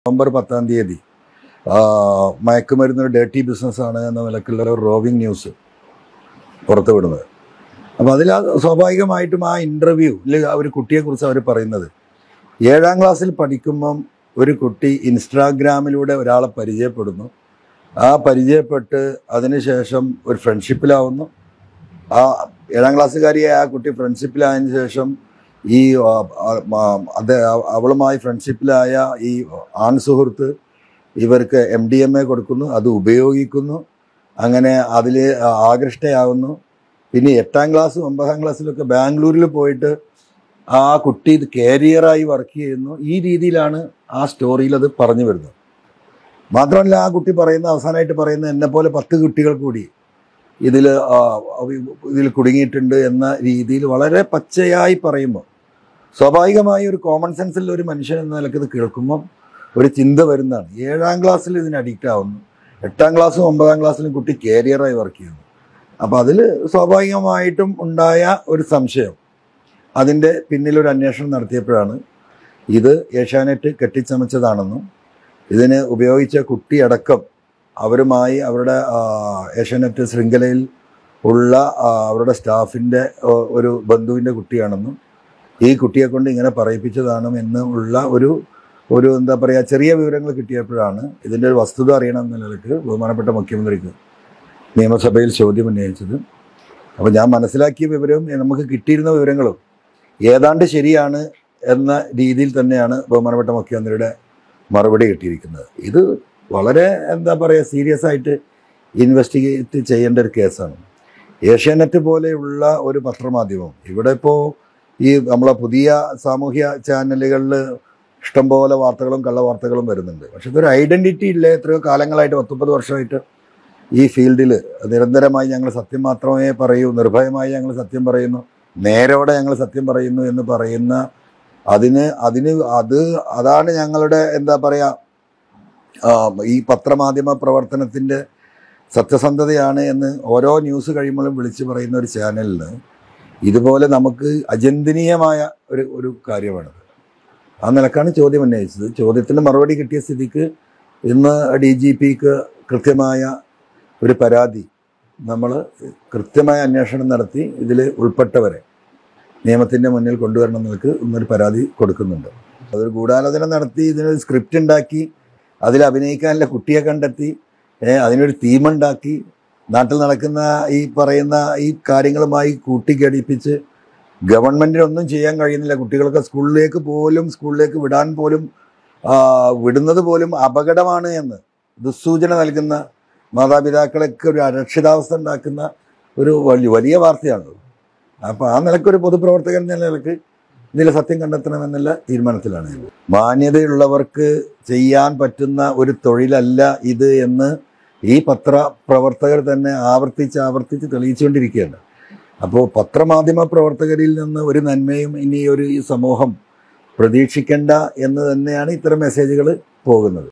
November പത്താം തീയതി ആ, മയക്കുമരുന്ന് ഒരു ഡേർട്ടി ബിസിനസ്സാണ് എന്ന നിലക്കുള്ള ഒരു റോവിംഗ് ന്യൂസ് പുറത്തു വിടുന്നത് അപ്പോൾ അതിൽ ആ സ്വാഭാവികമായിട്ടും ആ ഇൻ്റർവ്യൂവിൽ ആ ഒരു കുട്ടിയെക്കുറിച്ച് അവർ പറയുന്നത് ഏഴാം ക്ലാസ്സിൽ പഠിക്കുമ്പം ഒരു കുട്ടി ഇൻസ്റ്റാഗ്രാമിലൂടെ ഒരാളെ പരിചയപ്പെടുന്നു ആ പരിചയപ്പെട്ട് അതിനുശേഷം ഒരു ഫ്രണ്ട്ഷിപ്പിലാവുന്നു ആ ഏഴാം ക്ലാസ്സുകാരിയായ ആ കുട്ടി ഫ്രണ്ട്ഷിപ്പിലായതിനു ശേഷം ഈ ആ, ആ, ആ, അത് അവളുമായി ഫ്രണ്ട്ഷിപ്പിലായ ഈ ആൺ സുഹൃത്ത് ഇവർക്ക് എം ഡി എം എ കൊടുക്കുന്നു അത് ഉപയോഗിക്കുന്നു അങ്ങനെ അതിൽ ആകൃഷ്ടയാവുന്നു പിന്നെ എട്ടാം ക്ലാസ്സും ഒമ്പതാം ക്ലാസ്സിലൊക്കെ ബാംഗ്ലൂരിൽ പോയിട്ട് ആ കുട്ടി ഇത് കാരിയറായി വർക്ക് ചെയ്യുന്നു ഈ രീതിയിലാണ് ആ സ്റ്റോറിയിൽ അത് പറഞ്ഞു വരുന്നത് മാത്രമല്ല ആ കുട്ടി പറയുന്ന അവസാനമായിട്ട് പറയുന്ന എന്നെ പോലെ പത്ത് കുട്ടികൾ കൂടി ഇതിൽ ഇതിൽ കുടുങ്ങിയിട്ടുണ്ട് എന്ന രീതിയിൽ വളരെ പച്ചയായി പറയുമ്പോൾ സ്വാഭാവികമായി ഒരു കോമൺ സെൻസിൽ ഒരു മനുഷ്യൻ എന്ന നിലക്ക് ഇത് കേൾക്കുമ്പം ഒരു ചിന്ത വരുന്നതാണ് ഏഴാം ക്ലാസ്സിൽ ഇതിന് അഡിക്റ്റ് ആവുന്നു എട്ടാം ക്ലാസ്സും ഒമ്പതാം ക്ലാസ്സിലും കുട്ടി കാരിയറായി വർക്ക് ചെയ്യുന്നു അപ്പോൾ അതിൽ സ്വാഭാവികമായിട്ടും ഉണ്ടായ ഒരു സംശയം അതിൻ്റെ പിന്നിലൊരു അന്വേഷണം നടത്തിയപ്പോഴാണ് ഇത് ഏഷ്യാനെറ്റ് കെട്ടിച്ചമച്ചതാണെന്നും ഇതിന് ഉപയോഗിച്ച കുട്ടിയടക്കം അവരുമായി അവരുടെ ആ, ഏഷ്യാനെറ്റ് ശൃംഖലയിൽ ഉള്ള ആ, അവരുടെ സ്റ്റാഫിൻ്റെ ഒരു ബന്ധുവിൻ്റെ കുട്ടിയാണെന്നും ഈ കുട്ടിയെ കൊണ്ട് ഇങ്ങനെ പറയിപ്പിച്ചതാണ് എന്ന് ഉള്ള ഒരു ഒരു എന്താ പറയുക ചെറിയ വിവരങ്ങൾ കിട്ടിയപ്പോഴാണ് ഇതിൻ്റെ ഒരു വസ്തുത അറിയണം എന്ന നിലയ്ക്ക് ബഹുമാനപ്പെട്ട മുഖ്യമന്ത്രിക്ക് നിയമസഭയിൽ ചോദ്യം ഉന്നയിച്ചത് അപ്പോൾ ഞാൻ മനസ്സിലാക്കിയ വിവരവും നമുക്ക് കിട്ടിയിരുന്ന വിവരങ്ങളും ഏതാണ്ട് ശരിയാണ് എന്ന രീതിയിൽ തന്നെയാണ് ബഹുമാനപ്പെട്ട മുഖ്യമന്ത്രിയുടെ മറുപടി കിട്ടിയിരിക്കുന്നത് ഇത് വളരെ എന്താ പറയുക സീരിയസ് ആയിട്ട് ഇൻവെസ്റ്റിഗേറ്റ് ചെയ്യേണ്ട ഒരു കേസാണ് ഏഷ്യാനെറ്റ് പോലെയുള്ള ഒരു പത്രമാധ്യമം ഇവിടെ ഇപ്പോൾ ഈ നമ്മളെ പുതിയ സാമൂഹ്യ ചാനലുകളിൽ ഇഷ്ടംപോലെ വാർത്തകളും കള്ളവാർത്തകളും വരുന്നുണ്ട് പക്ഷെ ഇതൊരു ഐഡൻറ്റിറ്റി ഇല്ല എത്രയോ കാലങ്ങളായിട്ട് പത്തൊമ്പത് വർഷമായിട്ട് ഈ ഫീൽഡിൽ നിരന്തരമായി ഞങ്ങൾ സത്യം മാത്രമേ പറയൂ നിർഭയമായി ഞങ്ങൾ സത്യം പറയുന്നു നേരോടെ ഞങ്ങൾ സത്യം പറയുന്നു എന്ന് പറയുന്ന അതിന് അതിന് അത് അതാണ് ഞങ്ങളുടെ എന്താ പറയുക ആ, ഈ പത്രമാധ്യമ പ്രവർത്തനത്തിൻ്റെ സത്യസന്ധതയാണ് എന്ന് ഓരോ ന്യൂസ് കഴിയുമ്പോഴും വിളിച്ചു പറയുന്ന ഒരു ചാനലിന് ഇതുപോലെ നമുക്ക് അചിന്തനീയമായ ഒരു ഒരു കാര്യമാണത് ആ നിലക്കാണ് ചോദ്യം ഉന്നയിച്ചത് ചോദ്യത്തിന് മറുപടി കിട്ടിയ സ്ഥിതിക്ക് ഇന്ന് ഡി ജി പിക്ക് കൃത്യമായ ഒരു പരാതി നമ്മൾ കൃത്യമായ അന്വേഷണം നടത്തി ഇതിൽ ഉൾപ്പെട്ടവരെ നിയമത്തിൻ്റെ മുന്നിൽ കൊണ്ടുവരണം എന്നൊക്കെ ഇന്നൊരു പരാതി കൊടുക്കുന്നുണ്ട് അതൊരു ഗൂഢാലോചന നടത്തി ഇതിനൊരു സ്ക്രിപ്റ്റ് ഉണ്ടാക്കി അതിൽ അഭിനയിക്കാനുള്ള കുട്ടിയെ കണ്ടെത്തി ഏ, അതിനൊരു തീമുണ്ടാക്കി നാട്ടിൽ നടക്കുന്ന ഈ പറയുന്ന ഈ കാര്യങ്ങളുമായി കൂട്ടിക്കടിപ്പിച്ച് ഗവൺമെൻറ്റിനൊന്നും ചെയ്യാൻ കഴിയുന്നില്ല കുട്ടികളൊക്കെ സ്കൂളിലേക്ക് പോലും സ്കൂളിലേക്ക് വിടാൻ പോലും ആ, വിടുന്നത് പോലും അപകടമാണ് എന്ന് ദുസ്സൂചന നൽകുന്ന മാതാപിതാക്കളൊക്കെ ഒരു അരക്ഷിതാവസ്ഥ ഉണ്ടാക്കുന്ന ഒരു വലിയ വലിയ വാർത്തയാണ് അപ്പോൾ ആ നിലക്കൊരു പൊതുപ്രവർത്തകൻ എന്ന നിലക്ക് ഇതിൽ സത്യം കണ്ടെത്തണമെന്നുള്ള തീരുമാനത്തിലാണ് ഞാൻ. മാന്യതയുള്ളവർക്ക് ചെയ്യാൻ പറ്റുന്ന ഒരു തൊഴിലല്ല ഇത് എന്ന് ഈ പത്ര പ്രവർത്തകർ തന്നെ ആവർത്തിച്ച് ആവർത്തിച്ച് തെളിയിച്ചുകൊണ്ടിരിക്കുകയാണ് അപ്പോൾ പത്രമാധ്യമ പ്രവർത്തകരിൽ നിന്ന് ഒരു നന്മയും ഇനി ഒരു ഈ സമൂഹം പ്രതീക്ഷിക്കേണ്ട എന്ന് തന്നെയാണ് ഇത്തരം മെസ്സേജുകൾ പോകുന്നത്